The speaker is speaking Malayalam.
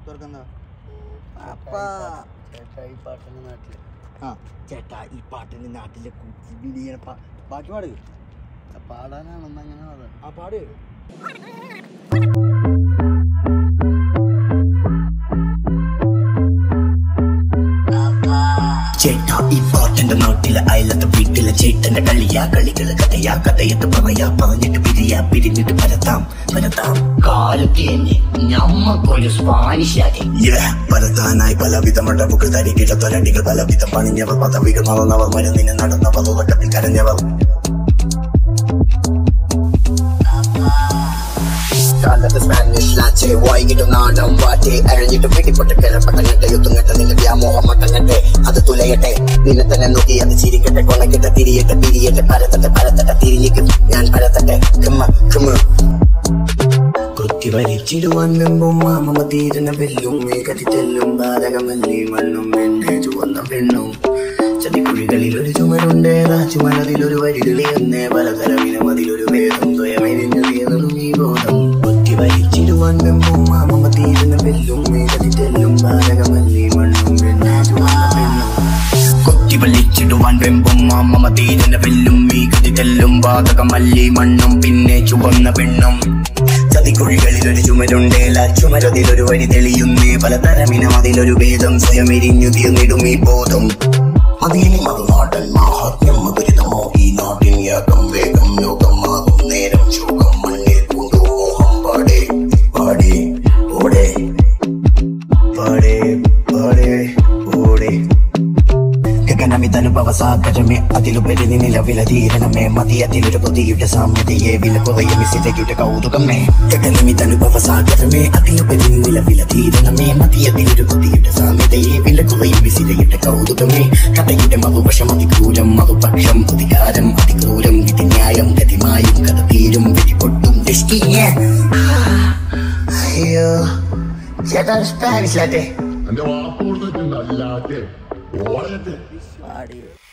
തുറക്കുന്ന അപ്പ ചേട്ടാ ഈ പാട്ടിന്റെ നാട്ടില് ആ ചേട്ടാ ഈ പാട്ടിന്റെ നാട്ടിലെ കുച്ചി ബിരിയാണി പാ- ബാക്കി പാട് ആ പാടാനാണെന്ന് അങ്ങനെ അതാ ആ പാട് ചേട്ടാ ഈ പാട്ടിന്റെ നാട്ടിലെ അയലത്തെ വീട്ടിലെ ചേട്ടന്റെ കളിയാ കളികള് കഥയാ കഥയത്ത് പറയാ പറഞ്ഞിട്ട് പിരിയാ പിരിഞ്ഞിട്ട് പരത്താം പരത്താം കാലത്തേഞ്ഞ് ഞമ്മക്കൊരു സ്പാനിഷാരി പരത്താനായി പലവിധ മടവുകൾ തരികിട തൊരടികൾ പലവിധം പണിഞ്ഞവർ പദവികൾ മറന്നവർ മരുന്നിന് നടന്നവർ ഉറക്കത്തിൽ കരഞ്ഞവർ കാലത്ത് സ്പാനിഷ് ലാച്ചെ വൈകിട്ട് നാടൻ വാറ്റെ അരഞ്ഞിട്ട് പിടിപെട്ട് കിഴപ്പട്ടങ്ങട്ടെ യുദ്ധങ്ങട്ടെ നിന്റെ വ്യാമോഹം മട്ടങ്ങട്ടെ അത് തുലയട്ടെ നിന്നെ തന്നെ നോക്കി അത് ചിരിക്കട്ടെ കൊണക്കട്ടെ തിരിയട്ടെ പിരിയട്ടെ പരത്തട്ടെ പരത്തട്ടെ തിരിഞ്ഞിക്കും ഞാൻ പരത്തട്ടെ കുമ്മ കുമ്മ കുത്തി വരിച്ചിടുവാൻ വെമ്പും മാമമ തീരുന്ന വെല്ലും മേഘത്തി തെല്ലും ബാധകമല്ലി മണ്ണും എന്നെ ചുവന്ന പെണ്ണും ചതിക്കുഴികളിൽ ഒരു ചുമരുണ്ട് രാജുമലതിൽ ഒരു വരി തെളിയുന്നേ പലതരമിനും അതിലൊരു വേദം സ്വയമെരിഞ്ഞു തീർന്നു ഈ ബോധം കുത്തി വരിച്ചിടുവാൻ വെമ്പും മാമമ തീരുന്ന വെല്ലും മേഘത്തി തെല്ലും ബാധകമല്ലി മണ്ണും എന്നെ ചുവന്ന പെണ്ണും കൊത്തി വലിച്ചിടുവാൻ വെമ്പും മാമമ തീരുന്ന വെല്ലും മീകതി തെല്ലും ബാധകമല്ലി മണ്ണും പിന്നെ ചുവന്ന പെണ്ണും ചതിക്കുഴികളിൽ ഒരു ചുമരുണ്ടേല ചുമരതിലൊരു വരി തെളിയുന്നേ പലതരമിനം അതിലൊരു ഭേദം സ്വയം എരിഞ്ഞു തീർന്നിടും ഈ ബോധം അതിനി മറുനാടൻ മാഹാത്മ്യം അപരിതമോ ഈ നാട്ടിൻ യാഗം വേഗം ലോകമാകും നേരം ശോകം മണ്ണിൽ പൂണ്ടു മോഹം പാടേ പാടേ ഓടേ പാടേ പാടേ ഓടേ ഗഗനമിതനുഭവ സാഗരമേ അതിലുപരി നിലവില തീരണമേ മതിയതിലൊരു പൊതിയുടെ സാമ്യതയെ വില കുറയും സിതയുടെ കൗതുകമേ ഗഗനമിതനുഭവ സാഗരമേ അതിലുപരി നിലവില തീരണമേ മതിയതിലൊരു പൊതിയുടെ സാമ്യതയെ വില കുറയും സിതയുടെ കൗതുകമേ കഥയുടെ മറുവശം അതിക്രൂരം മറുപക്ഷം പ്രതികാരം അതിക്രൂരം വിധിന്യായം ഗതിമായും കഥ തീരും വിധി പൊട്ടും ദൃഷ്ടിയെ അയ്യോ ചേട്ടാ സ്പാനിഷ് ലാറ്റെ എന്റെ വാപ്പ കൊടുത്തിട്ടുണ്ട് അല്ലാതെ ഓളത്തെ പാടി